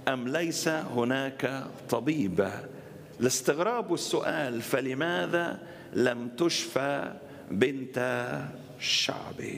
أم ليس هناك طبيب الاستغراب والسؤال فلماذا لم تشفى بنت شعبي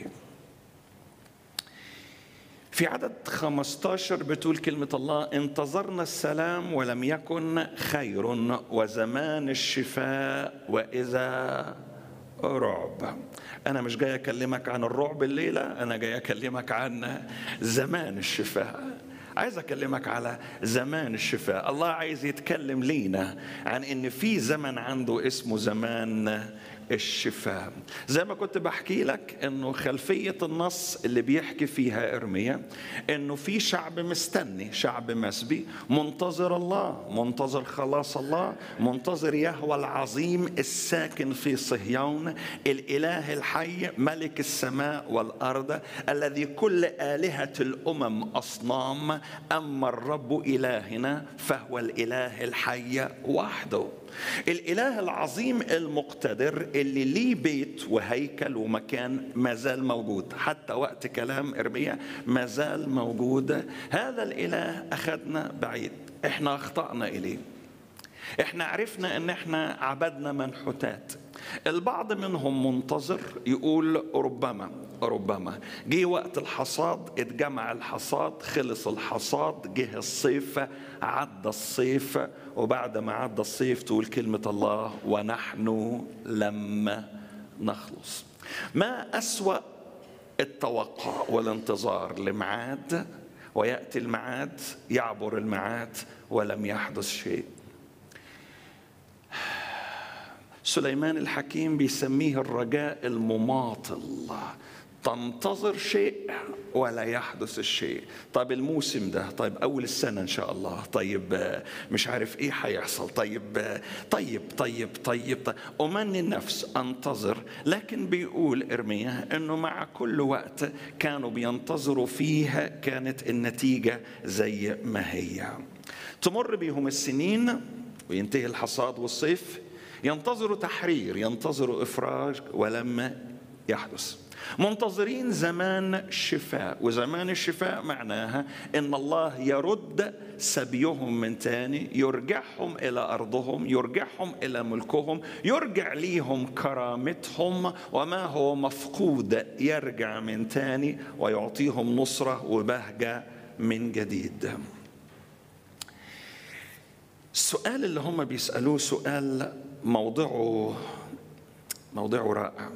في عدد 15 بتقول كلمة الله انتظرنا السلام ولم يكن خير وزمان الشفاء وإذا رعب أنا مش جاي أكلمك عن الرعب الليلة أنا جاي أكلمك عن زمان الشفاء عايز اكلمك على زمان الشفاء الله عايز يتكلم لينا عن ان في زمن عنده اسمه زمان الشفاء زي ما كنت بحكي لك انه خلفيه النص اللي بيحكي فيها ارميا انه في شعب مستني شعب مسبي منتظر الله منتظر خلاص الله منتظر يهوى العظيم الساكن في صهيون الاله الحي ملك السماء والارض الذي كل الهه الامم اصنام اما الرب الهنا فهو الاله الحي وحده الاله العظيم المقتدر اللي ليه بيت وهيكل ومكان ما زال موجود حتى وقت كلام ارميا ما زال موجود هذا الاله اخذنا بعيد احنا اخطانا اليه احنا عرفنا ان احنا عبدنا منحوتات البعض منهم منتظر يقول ربما ربما جه وقت الحصاد اتجمع الحصاد خلص الحصاد جه الصيف عدى الصيف وبعد ما عدى الصيف تقول كلمة الله ونحن لم نخلص ما أسوأ التوقع والانتظار لمعاد ويأتي المعاد يعبر المعاد ولم يحدث شيء سليمان الحكيم بيسميه الرجاء المماطل تنتظر شيء ولا يحدث الشيء طيب الموسم ده طيب اول السنه ان شاء الله طيب مش عارف ايه هيحصل طيب طيب طيب طيب, طيب. امني النفس انتظر لكن بيقول ارميا انه مع كل وقت كانوا بينتظروا فيها كانت النتيجه زي ما هي تمر بيهم السنين وينتهي الحصاد والصيف ينتظروا تحرير ينتظروا افراج ولم يحدث منتظرين زمان شفاء وزمان الشفاء معناها ان الله يرد سبيهم من تاني يرجعهم الى ارضهم يرجعهم الى ملكهم يرجع ليهم كرامتهم وما هو مفقود يرجع من تاني ويعطيهم نصره وبهجه من جديد السؤال اللي هم بيسالوه سؤال موضعه موضعه رائع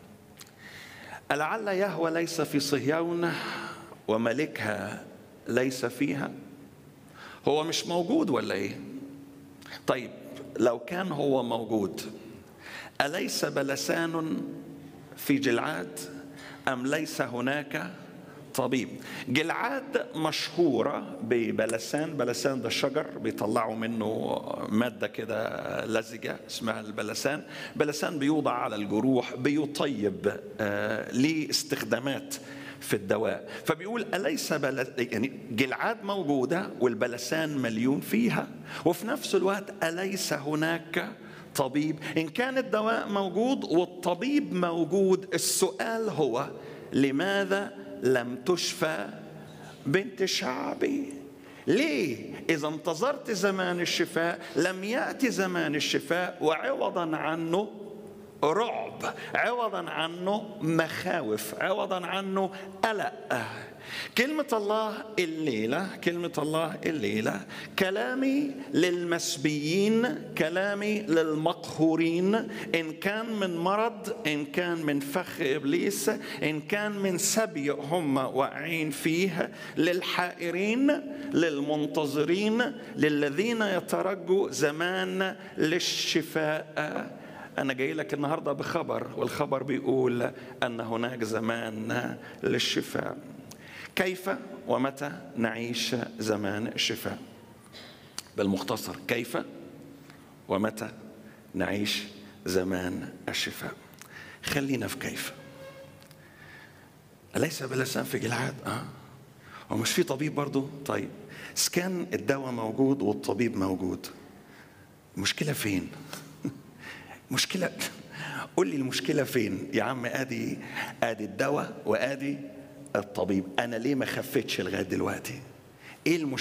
ألعل يهوى ليس في صهيون وملكها ليس فيها هو مش موجود ولا ايه طيب لو كان هو موجود أليس بلسان في جلعاد أم ليس هناك طبيب جلعاد مشهورة ببلسان بلسان ده الشجر بيطلعوا منه مادة كده لزجة اسمها البلسان بلسان بيوضع على الجروح بيطيب آه ليه استخدامات في الدواء فبيقول أليس بل... يعني جلعاد موجودة والبلسان مليون فيها وفي نفس الوقت أليس هناك طبيب إن كان الدواء موجود والطبيب موجود السؤال هو لماذا لم تشفى بنت شعبي ليه اذا انتظرت زمان الشفاء لم ياتي زمان الشفاء وعوضا عنه رعب عوضا عنه مخاوف عوضا عنه قلق كلمة الله الليلة كلمة الله الليلة كلامي للمسبيين كلامي للمقهورين إن كان من مرض إن كان من فخ إبليس إن كان من سبي هم واقعين فيه للحائرين للمنتظرين للذين يترجوا زمان للشفاء أنا جاي لك النهاردة بخبر والخبر بيقول أن هناك زمان للشفاء كيف ومتى نعيش زمان الشفاء بالمختصر كيف ومتى نعيش زمان الشفاء خلينا في كيف أليس بلسان في جلعاد آه ومش في طبيب برضو طيب كان الدواء موجود والطبيب موجود المشكلة فين مشكلة قول لي المشكلة فين يا عم ادي ادي الدواء وادي الطبيب انا ليه ما خفتش لغايه دلوقتي ايه المشكله